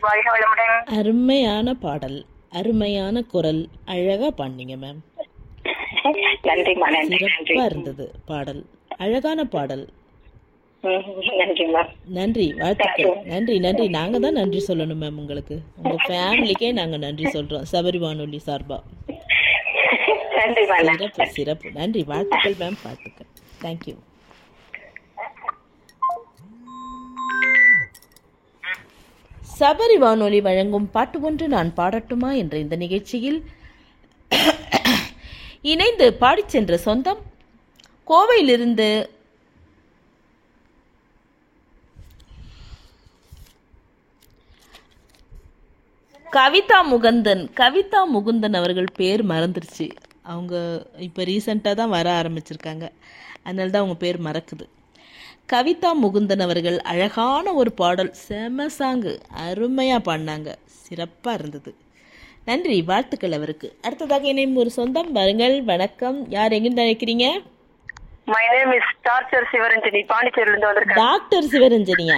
வாழ்க வளமுடன் அருமையான பாடல் அருமையான குரல் அழகா பாடினீங்க மேம் நன்றிம்மா நன்றி நன்றி சிறப்பா இருந்தது பாடல் அழகான பாடல் ம், நன்றிம்மா நன்றி வாழ்த்துக்கள் நன்றி நன்றி நாங்க தான் நன்றி சொல்லணும் மேம் உங்களுக்கு உங்க ஃபேமிலிக்கே நாங்க நன்றி சொல்றோம் சபரி வானொலி சார்பா நன்றிம்மா நன்றி சிறப்பு சிறப்பு நன்றி வாழ்த்துக்கள் மேம் வாழ்த்துக்கள் தேங்க்யூ சபரி வானொலி வழங்கும் பாட்டு ஒன்று நான் பாடட்டுமா என்ற இந்த நிகழ்ச்சியில் இணைந்து பாடிச் சென்ற சொந்தம் கோவையிலிருந்து கவிதா முகுந்தன் கவிதா முகுந்தன் அவர்கள் பேர் மறந்துருச்சு அவங்க இப்போ ரீசெண்டாக தான் வர ஆரம்பிச்சிருக்காங்க அதனால தான் அவங்க பேர் மறக்குது கவிதா முகுந்தன் அவர்கள் அழகான ஒரு பாடல் செம சாங்கு அருமையாக பாடினாங்க சிறப்பாக இருந்தது நன்றி வாழ்த்துக்கள் அவருக்கு அடுத்ததாக இணையும் ஒரு சொந்தம் வருங்கள் வணக்கம் யார் எங்கிருந்து அழைக்கிறீங்க my name is torture Sivaranjani பாண்டிச்சேரியில இருந்து வந்திருக்கேன் டாக்டர் சிவரஞ்சனியா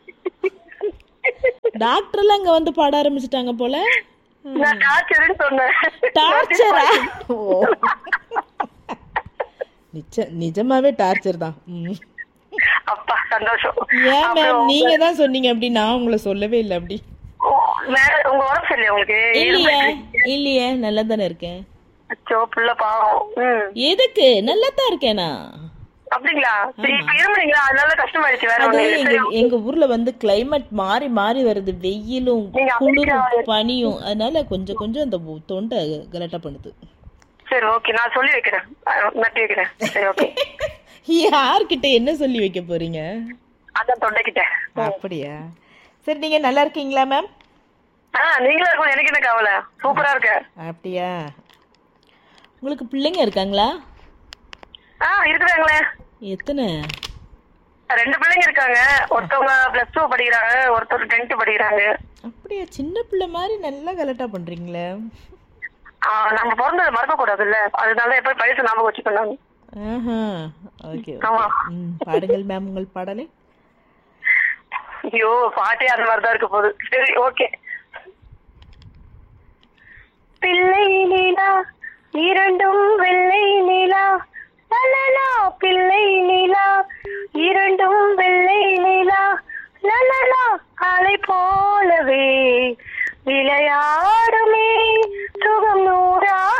டாக்டர்லாம் இங்கே வந்து பாட ஆரம்பிச்சிட்டாங்க போல நான் டார்ச்சர்னு சொன்னேன் டார்ச்சரா ஓ நிச்ச நிஜமாவே டார்ச்சர் தான் ம். அப்பா சந்தோஷம் ஏன் மேம் நீங்க தான் சொன்னீங்க அப்படி நான் உங்களை சொல்லவே இல்லை அப்படி ஓ, வேற உங்க உடம்பு சரியில்லையா உங்களுக்கு இல்லையே இல்லையே நல்லா தானே இருக்கேன் அச்சோ புள்ள பாவம் ம் எதுக்கு நல்லா தான் இருக்கேன் நான் அப்படிங்களா சரி இப்ப இருமுறீங்களா அதனால கஷ்டமாயிடுச்சு வேற அது ஒண்ணு இல்ல. எங்க எங்க ஊர்ல வந்து கிளைமேட் மாறி மாறி வருது வெயிலும் நீங்க குளிரும் பனியும் அதனால கொஞ்சம் கொஞ்சம் அந்த தொண்டை கலட்டா பண்ணுது சரி ஓகே நான் சொல்லி வைக்கிறேன் அஹ், நட்டி வைக்கிறேன் சரி ஓகே யார்கிட்ட என்ன சொல்லி வைக்க போறீங்க அதான் தொண்டைக்கிட்ட அப்படியா சரி நீங்க நல்லா இருக்கீங்களா மேம் ஆ நீங்களும் இருக்கும் எனக்கு என்ன கவலை சூப்பரா இருக்க அப்படியா உங்களுக்கு பிள்ளைங்க இருக்காங்களா ஆ இருக்குறாங்களே எத்தனை ரெண்டு பிள்ளைங்க இருக்காங்க ஒருத்தவங்க பிளஸ் டூ படிக்கிறாங்க ஒருத்தர் டென்த் படிக்கிறாங்க அப்படியா சின்ன பிள்ளை மாதிரி நல்லா கலட்டா பண்றீங்களே ஆ, நம்ம பிறந்தது மறக்க கூடாதுல்ல அதனால எப்ப பழசு ஞாபகம் வச்சுக்கணும் ஆஹா ஓகே ஆமா ம் பாடுங்கள் மேம் உங்கள் பாடலை ஐயோ பாட்டே அந்த மாதிரிதான் இருக்க போகுது சரி ஓகே பிள்ளை நிலா இரண்டும் வெள்ளை